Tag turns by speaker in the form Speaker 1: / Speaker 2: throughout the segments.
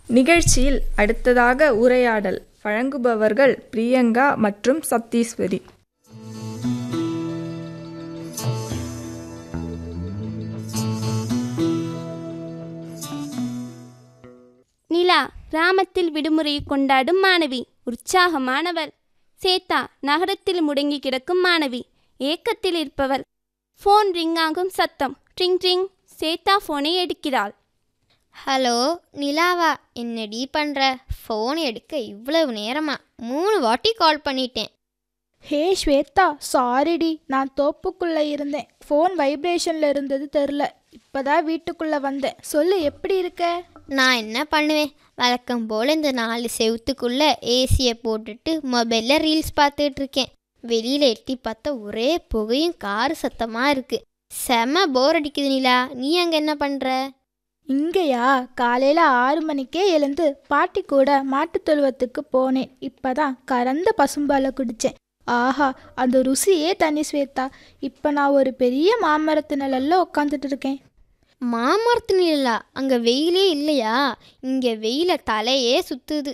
Speaker 1: நிகழ்ச்சியில் அடுத்ததாக உரையாடல் வழங்குபவர்கள் பிரியங்கா மற்றும் சத்தீஸ்வரி
Speaker 2: நிலா கிராமத்தில் விடுமுறையை கொண்டாடும் மாணவி உற்சாகமானவள் சேத்தா நகரத்தில் முடங்கி கிடக்கும் மாணவி ஏக்கத்தில் இருப்பவள் ஃபோன் ரிங் ஆகும் சத்தம் ட்ரிங் ட்ரிங் சேத்தா ஃபோனை எடுக்கிறாள்
Speaker 3: ஹலோ நிலாவா என்னடி பண்ணுற ஃபோன் எடுக்க இவ்வளவு நேரமா மூணு வாட்டி கால் பண்ணிட்டேன்
Speaker 4: ஹே ஸ்வேதா சாரிடி நான் தோப்புக்குள்ள இருந்தேன் ஃபோன் வைப்ரேஷன்ல இருந்தது தெரில இப்பதான் வீட்டுக்குள்ள வந்தேன் சொல்லு எப்படி இருக்க
Speaker 3: நான் என்ன பண்ணுவேன் வழக்கம் போல் இந்த நாலு செவுத்துக்குள்ள ஏசியை போட்டுட்டு மொபைலில் ரீல்ஸ் பார்த்துட்டு இருக்கேன் வெளியில் எட்டி பார்த்தா ஒரே புகையும் காரு சத்தமாக இருக்கு செம போர் அடிக்குது நிலா நீ அங்கே என்ன பண்ணுற
Speaker 4: இங்கேயா காலையில ஆறு மணிக்கே எழுந்து பாட்டி கூட மாட்டுத் தொழுவத்துக்கு போனேன் இப்பதான் கறந்த பசும்பாலை குடிச்சேன் ஆஹா அந்த ருசியே தனி ஸ்வேதா இப்போ நான் ஒரு பெரிய மாமரத்து நிழல்ல உட்காந்துட்டு இருக்கேன்
Speaker 3: மாமரத்து நிலா அங்கே வெயிலே இல்லையா இங்கே வெயில தலையே சுத்துது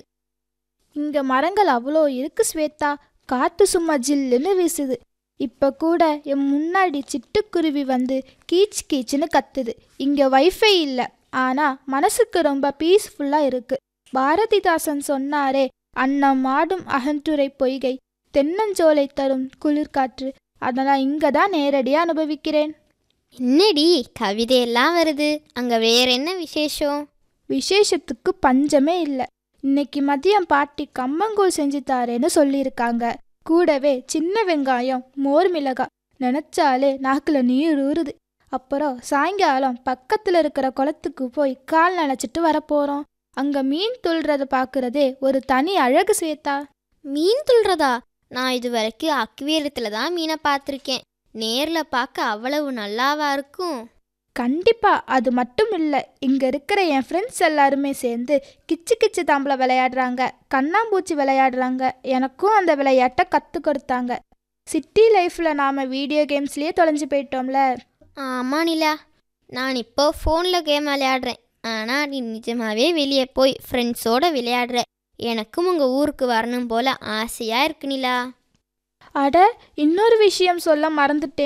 Speaker 4: இங்க மரங்கள் அவ்வளோ இருக்கு ஸ்வேதா காத்து சும்மா ஜில்லுன்னு வீசுது இப்ப கூட என் முன்னாடி சிட்டுக்குருவி வந்து கீச் கீச்சுன்னு கத்துது இங்க வைஃபை இல்லை ஆனா மனசுக்கு ரொம்ப பீஸ்ஃபுல்லா இருக்கு பாரதிதாசன் சொன்னாரே அன்னம் ஆடும் அகன்றுரை பொய்கை தென்னஞ்சோலை தரும் குளிர்காற்று அதெல்லாம் இங்க தான் நேரடியா அனுபவிக்கிறேன்
Speaker 3: என்னடி கவிதையெல்லாம் வருது அங்கே வேற என்ன விசேஷம்
Speaker 4: விசேஷத்துக்கு பஞ்சமே இல்லை இன்னைக்கு மதியம் பாட்டி கம்மங்கூழ் செஞ்சு தாரேன்னு சொல்லியிருக்காங்க கூடவே சின்ன வெங்காயம் மோர் மிளகாய் நினைச்சாலே நாக்குல நீர் ஊறுது அப்புறம் சாயங்காலம் பக்கத்துல இருக்கிற குளத்துக்கு போய் கால் நனைச்சிட்டு வரப்போறோம் அங்க மீன் துள்றத பார்க்கறதே ஒரு தனி அழகு ஸ்வேதா
Speaker 3: மீன் துள்றதா நான் இது வரைக்கும் அக்வேரியத்தில் தான் மீனை பார்த்துருக்கேன் நேரில் பார்க்க அவ்வளவு நல்லாவா இருக்கும்
Speaker 4: கண்டிப்பா அது மட்டும் இல்லை இங்க இருக்கிற என் ஃப்ரெண்ட்ஸ் எல்லாருமே சேர்ந்து கிச்சு கிச்சு தாம்பளை விளையாடுறாங்க கண்ணாம்பூச்சி விளையாடுறாங்க எனக்கும் அந்த விளையாட்டை கத்து கொடுத்தாங்க சிட்டி லைஃப்ல நாம வீடியோ கேம்ஸ்லயே தொலைஞ்சு போயிட்டோம்ல
Speaker 3: ஆமாம் நிலா நான் இப்போ ஃபோனில் கேம் விளையாடுறேன் ஆனால் நீ நிஜமாவே வெளியே போய் ஃப்ரெண்ட்ஸோட விளையாடுற எனக்கும் உங்கள் ஊருக்கு வரணும் போல ஆசையாக இருக்கு நிலா
Speaker 4: அட இன்னொரு விஷயம் சொல்ல மறந்துட்டேன்